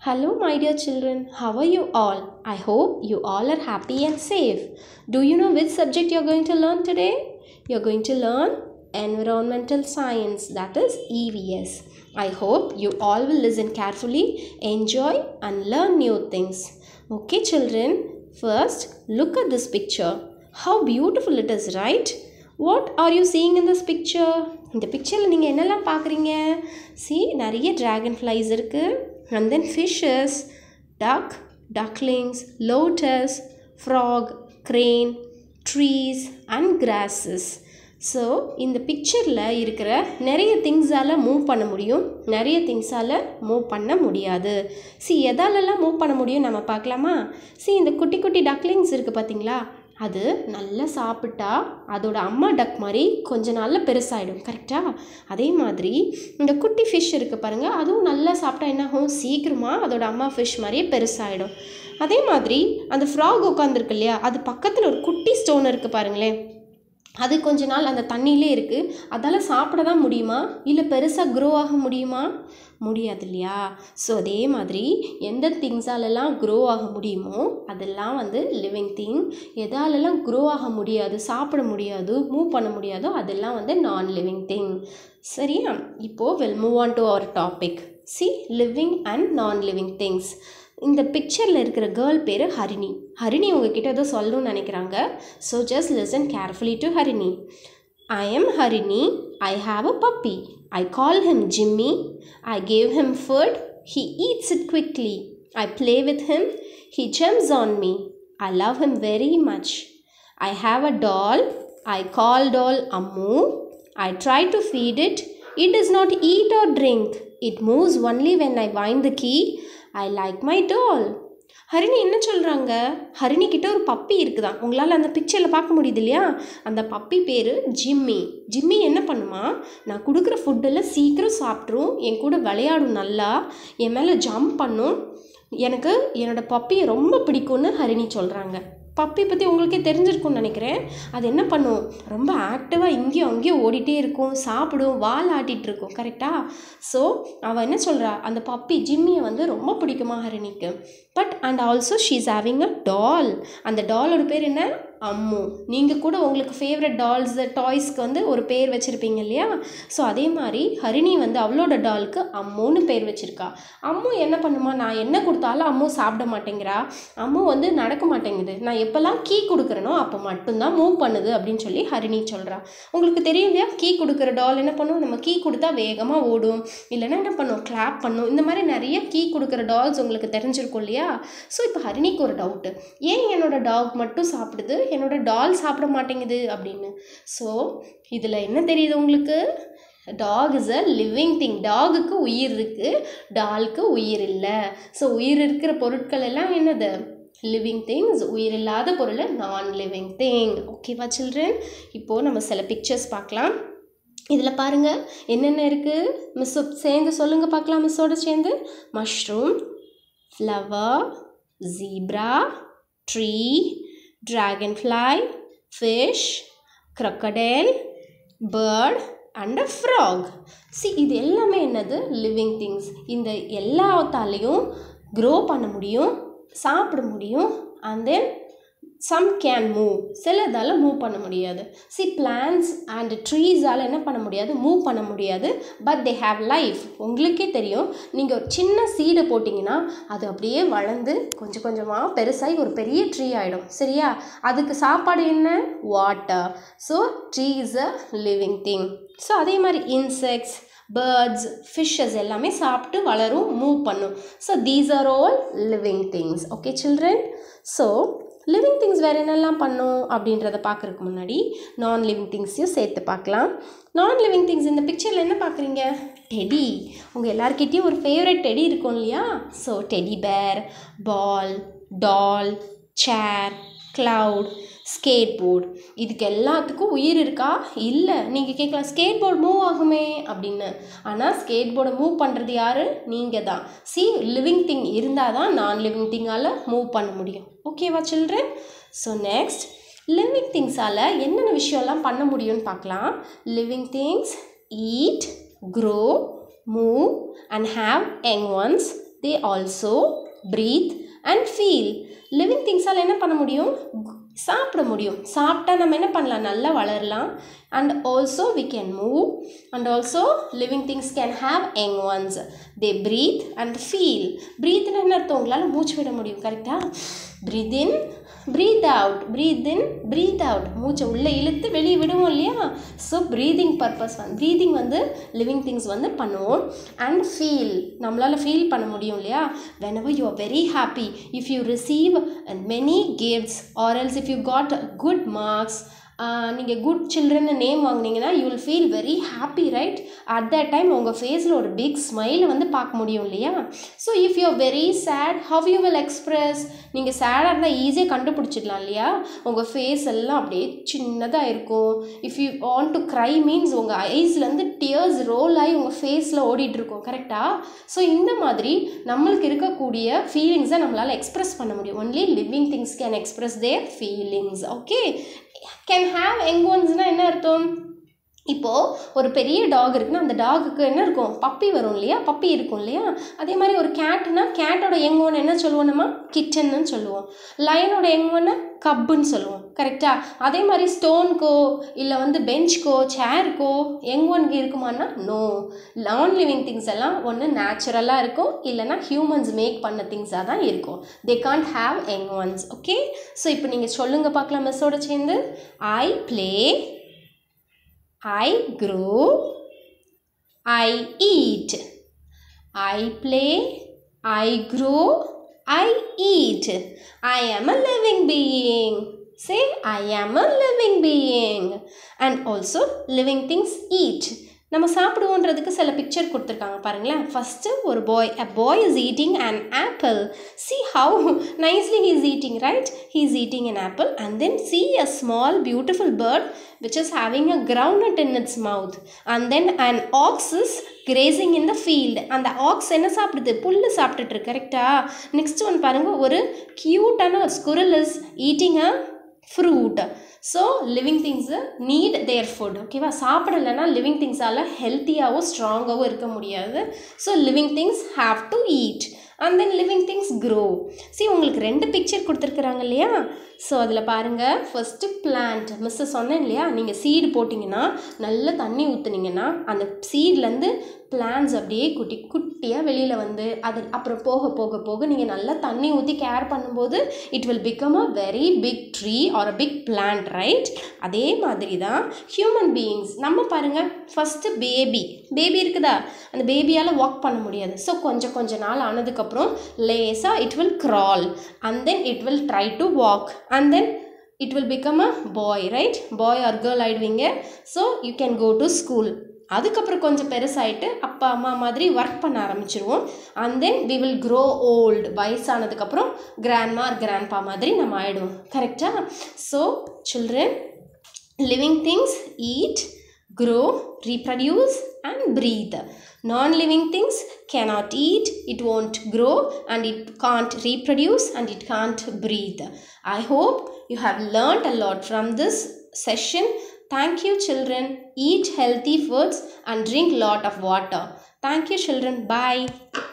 Hello, my dear children. How are you all? I hope you all are happy and safe. Do you know which subject you're going to learn today? You're going to learn environmental science, that is EVS. I hope you all will listen carefully, enjoy, and learn new things. Okay, children, first look at this picture. How beautiful it is, right? What are you seeing in this picture? இந்த பிக்சரில் நீங்கள் என்னெல்லாம் பார்க்குறீங்க see நிறைய dragon flies இருக்குது and then fishes duck ducklings lotus frog crane trees and grasses so இந்த பிக்சரில் இருக்கிற நிறைய திங்ஸால் மூவ் பண்ண முடியும் நிறைய திங்ஸால் மூவ் பண்ண முடியாது சி எதாலெல்லாம் மூவ் பண்ண முடியும் நம்ம பார்க்கலாமா சி இந்த குட்டி குட்டி டக்லிங்ஸ் இருக்குது பார்த்தீங்களா அது நல்லா சாப்பிட்டா அதோட அம்மா டக் மாதிரி கொஞ்ச நாளில் பெருசாகிடும் கரெக்டாக அதே மாதிரி இந்த குட்டி ஃபிஷ் இருக்குது பாருங்கள் அதுவும் நல்லா சாப்பிட்டா என்ன ஆகும் சீக்கிரமாக அதோட அம்மா ஃபிஷ் மாதிரியே பெருசாகிடும் அதே மாதிரி அந்த ஃப்ராக் உட்காந்துருக்கு இல்லையா அது பக்கத்தில் ஒரு குட்டி ஸ்டோன் இருக்குது பாருங்களேன் அது கொஞ்ச நாள் அந்த தண்ணியிலே இருக்குது அதால் சாப்பிட தான் முடியுமா இல்லை பெருசாக க்ரோ ஆக முடியுமா முடியாது இல்லையா ஸோ அதே மாதிரி எந்த திங்ஸாலெல்லாம் க்ரோ ஆக முடியுமோ அதெல்லாம் வந்து லிவிங் திங் எதாலெல்லாம் க்ரோ ஆக முடியாது சாப்பிட முடியாது மூவ் பண்ண முடியாதோ அதெல்லாம் வந்து நான் லிவிங் திங் சரியா இப்போது will move on to our topic see living and non living things இந்த பிக்சரில் இருக்கிற கேர்ள் பேர் ஹரிணி ஹரிணி உங்ககிட்ட ஏதோ சொல்லணும்னு நினைக்கிறாங்க so just listen carefully to Harini I am Harini I have a puppy I call him Jimmy I gave him food he eats it quickly I play with him he jumps on me I love him very much I have a doll I call doll Ammu I try to feed it it does not eat or drink it moves only when i wind the key I like my doll Harini என்ன சொல்கிறாங்க ஹரிணி கிட்ட ஒரு puppy இருக்குதான் உங்களால் அந்த பிக்சரில் பார்க்க முடியுது இல்லையா அந்த பப்பி பேர் ஜிம்மி ஜிம்மி என்ன பண்ணுமா நான் கொடுக்குற ஃபுட்டெல்லாம் சீக்கிரம் சாப்பிட்ரும் என் கூட விளையாடும் நல்லா என் மேலே ஜம்ப் பண்ணும் எனக்கு என்னோடய பப்பியை ரொம்ப பிடிக்கும்னு ஹரிணி சொல்கிறாங்க பப்பி பற்றி உங்களுக்கே தெரிஞ்சிருக்கும்னு நினைக்கிறேன் அது என்ன பண்ணும் ரொம்ப ஆக்டிவாக இங்கேயும் அங்கேயும் ஓடிட்டே இருக்கும் சாப்பிடும் வால் ஆட்டிகிட்டு இருக்கும் கரெக்டாக ஸோ அவள் என்ன சொல்கிறா அந்த பப்பி ஜிம்மியை வந்து ரொம்ப பிடிக்குமா ஹரிணிக்கு but and also she is having a doll அந்த டாலோட பேர் என்ன அம்மு நீங்கள் கூட உங்களுக்கு ஃபேவரட் டால்ஸ் டாய்ஸ்க்கு வந்து ஒரு பேர் வச்சுருப்பீங்க இல்லையா ஸோ அதே மாதிரி ஹரிணி வந்து அவளோட டாலுக்கு அம்முன்னு பேர் வச்சுருக்கா அம்மு என்ன பண்ணுமா நான் என்ன கொடுத்தாலும் அம்மு சாப்பிட மாட்டேங்கிறா அம்மு வந்து நடக்க மாட்டேங்குது நான் எப்போல்லாம் கீ கொடுக்குறனோ அப்போ மட்டும்தான் மூவ் பண்ணுது அப்படின்னு சொல்லி ஹரிணி சொல்கிறா உங்களுக்கு தெரியும் இல்லையா கீ கொடுக்குற டால் என்ன பண்ணும் நம்ம கீ கொடுத்தா வேகமாக ஓடும் இல்லைன்னா என்ன பண்ணும் கிளாப் பண்ணும் இந்த மாதிரி நிறைய கீ கொடுக்குற டால்ஸ் உங்களுக்கு தெரிஞ்சிருக்கும் இல்லையா ஸோ இப்போ ஹரிணிக்கு ஒரு டவுட்டு ஏன் என்னோடய டாக் மட்டும் சாப்பிடுது என்னோடய டால் சாப்பிட மாட்டேங்குது அப்படின்னு ஸோ இதில் என்ன தெரியுது உங்களுக்கு dog is a living thing டாகுக்கு உயிர் இருக்குது டால்க்கு உயிர் இல்லை ஸோ உயிர் இருக்கிற பொருட்கள் எல்லாம் என்னது லிவிங் திங்ஸ் உயிர் இல்லாத பொருள் நான் லிவிங் திங் ஓகேவா சில்ட்ரன் இப்போது நம்ம சில பிக்சர்ஸ் பார்க்கலாம் இதில் பாருங்கள் என்னென்ன இருக்குது மிஸ் சேர்ந்து சொல்லுங்கள் பார்க்கலாம் மிஸ்ஸோட சேர்ந்து mushroom flower zebra tree dragonfly, fish, crocodile, bird and a frog see இது எல்லாமே என்னது லிவிங் திங்ஸ் இந்த எல்லாத்தாலையும் க்ரோ பண்ண முடியும் சாப்பிட முடியும் and then some can move சிலதால் மூவ் பண்ண முடியாது சி பிளான்ஸ் அண்ட் ட்ரீஸால் என்ன பண்ண முடியாது மூவ் பண்ண முடியாது பட் தே ஹாவ் லைஃப் உங்களுக்கே தெரியும் நீங்கள் ஒரு சின்ன சீடை போட்டிங்கன்னா அது அப்படியே வளர்ந்து கொஞ்சம் கொஞ்சமாக பெருசாகி ஒரு பெரிய ட்ரீ ஆகிடும் சரியா அதுக்கு சாப்பாடு என்ன water so tree is a living thing so அதே மாதிரி இன்செக்ட்ஸ் பேர்ட்ஸ் ஃபிஷ்ஷஸ் எல்லாமே சாப்பிட்டு வளரும் மூவ் பண்ணும் so these are all living things okay children so living things வேறு என்னெல்லாம் பண்ணும் அப்படின்றத பார்க்குறதுக்கு முன்னாடி நான் லிவிங் திங்ஸையும் சேர்த்து பார்க்கலாம் நான் லிவிங் திங்ஸ் இந்த பிக்சரில் என்ன பார்க்குறீங்க டெடி உங்கள் எல்லாருக்கிட்டேயும் ஒரு ஃபேவரட் டெடி இருக்கும் இல்லையா so teddy bear ball doll chair cloud skateboard இதுக்கு எல்லாத்துக்கும் உயிர் இருக்கா இல்லை நீங்கள் கேட்கலாம் ஸ்கேட் போர்டு மூவ் ஆகுமே அப்படின்னு ஆனால் ஸ்கேட் போர்டை மூவ் பண்ணுறது யார் நீங்கள் தான் சி லிவிங் திங் இருந்தால் தான் நான் லிவிங் திங்கால் மூவ் பண்ண முடியும் ஓகேவா சில்ட்ரன் ஸோ நெக்ஸ்ட் லிவிங் திங்ஸால் என்னென்ன விஷயம்லாம் பண்ண முடியும்னு பார்க்கலாம் living things eat grow move and have young ones they also breathe and feel living திங்ஸால் என்ன பண்ண முடியும் சாப்பிட முடியும் சாப்பிட்டா நம்ம என்ன பண்ணலாம் நல்லா வளரலாம் and also we can move and also living things can have young ones they breathe and feel ப்ரீத்னு என்ன அர்த்தம் உங்களால் மூச்சு விட முடியும் கரெக்டாக breathe in breathe out breathe in breathe out மூச்சை உள்ளே இழுத்து வெளியே விடுவோம் இல்லையா ஸோ ப்ரீதிங் பர்பஸ் வந்து ப்ரீதிங் வந்து லிவிங் திங்ஸ் வந்து பண்ணுவோம் அண்ட் ஃபீல் நம்மளால் ஃபீல் பண்ண முடியும் இல்லையா whenever you are very happy if you receive many gifts or else if you got good marks நீங்கள் குட் சில்ட்ரன் நேம் வாங்கினீங்கன்னா you will feel very happy right at that time உங்கள் ஃபேஸில் ஒரு big ஸ்மைலை வந்து பார்க்க முடியும் இல்லையா so if you are very sad how you will express நீங்கள் சேடாக இருந்தால் ஈஸியாக கண்டுபிடிச்சிடலாம் இல்லையா உங்கள் ஃபேஸ் எல்லாம் அப்படியே சின்னதாக இருக்கும் if you want to cry means உங்கள் ஐஸ்லேருந்து டியர்ஸ் ரோல் ஆகி உங்கள் ஃபேஸில் ஓடிட்டுருக்கும் கரெக்டாக ஸோ இந்த மாதிரி நம்மளுக்கு இருக்கக்கூடிய ஃபீலிங்ஸை நம்மளால் எக்ஸ்ப்ரெஸ் பண்ண முடியும் only living things can express their feelings okay can have young ஒன்ஸ்னால் என்ன அர்த்தம் இப்போது ஒரு பெரிய டாக் இருக்குன்னா அந்த டாகுக்கு என்ன இருக்கும் பப்பி வரும் இல்லையா பப்பி இருக்கும் இல்லையா அதே மாதிரி ஒரு கேட்டுனா கேட்டோட யங் ஒன் என்ன சொல்லுவோம் நம்ம கிச்சன்னு சொல்லுவோம் லயனோட யங் ஒன்று கப்புன்னு சொல்லுவோம் கரெக்டாக அதே மாதிரி ஸ்டோன்க்கோ இல்லை வந்து பெஞ்ச்க்கோ சேருக்கோ யங் ஒன்க்கு இருக்குமான்னா நோ நான் லிவிங் திங்ஸ் எல்லாம் ஒன்று நேச்சுரலாக இருக்கும் இல்லைனா ஹியூமன்ஸ் மேக் பண்ண திங்ஸாக தான் இருக்கும் they can't have young ones okay so இப்போ நீங்கள் சொல்லுங்கள் பார்க்கலாம் மிஸ்ஸோட சேர்ந்து I play I grow, I eat. I play, I grow, I eat. I am a living being. Say, I am a living being. And also, living things eat. நம்ம சாப்பிடுவோன்றதுக்கு சில picture கொடுத்துருக்காங்க பாருங்களேன் ஃபஸ்ட்டு ஒரு boy a boy is eating an apple see how nicely he is eating right he is eating an apple and then see a small beautiful bird which is having a groundnut in its mouth and then an ox is grazing in the field அந்த ox என்ன சாப்பிடுது புல் சாப்பிட்டுட்டு இருக்கு கரெக்டா next one பாருங்க ஒரு க்யூட்டான ஒரு squirrel is eating a fruit so living things need their food ஓகேவா சாப்பிடலைன்னா லிவிங் திங்ஸால் ஹெல்த்தியாகவும் ஸ்ட்ராங்காகவும் இருக்க முடியாது so living things have to eat and then living things grow see உங்களுக்கு ரெண்டு பிக்சர் கொடுத்துருக்குறாங்க இல்லையா ஸோ அதில் பாருங்கள் ஃபஸ்ட்டு பிளான்ட் மிஸ்ஸு சொன்னேன் இல்லையா நீங்கள் சீடு போட்டிங்கன்னா நல்ல தண்ணி ஊற்றுனீங்கன்னா அந்த சீட்லேருந்து பிளான்ஸ் அப்படியே குட்டி குட்டியாக வெளியில் வந்து அது அப்புறம் போக போக போக நீங்கள் நல்லா தண்ணி ஊற்றி கேர் பண்ணும்போது it will become a very big tree or a big plant right அதே மாதிரி தான் ஹியூமன் பீயிங்ஸ் நம்ம பாருங்கள் ஃபஸ்ட்டு பேபி பேபி இருக்குதா அந்த பேபியால் வாக் பண்ண முடியாது ஸோ கொஞ்சம் கொஞ்ச நாள் ஆனதுக்கப்புறம் லேஸாக it will crawl and then it will try to walk and then it will become a boy right boy or girl ஆயிடுவீங்க so you can go to school அதுக்கப்புறம் கொஞ்சம் பெருசாயிட்டு அப்பா அம்மா மாதிரி ஒர்க் பண்ண ஆரம்பிச்சிருவோம் and then we will grow old வயசானதுக்கப்புறம் கிராண்ட்மா கிராண்ட்பா மாதிரி நம்ம ஆயிடுவோம் கரெக்டாக so children living things eat grow, reproduce, and breathe. Non living things cannot eat, it won't grow, and it can't reproduce, and it can't breathe. I hope you have learnt a lot from this session. Thank you, children. Eat healthy foods and drink lot of water. Thank you, children. Bye.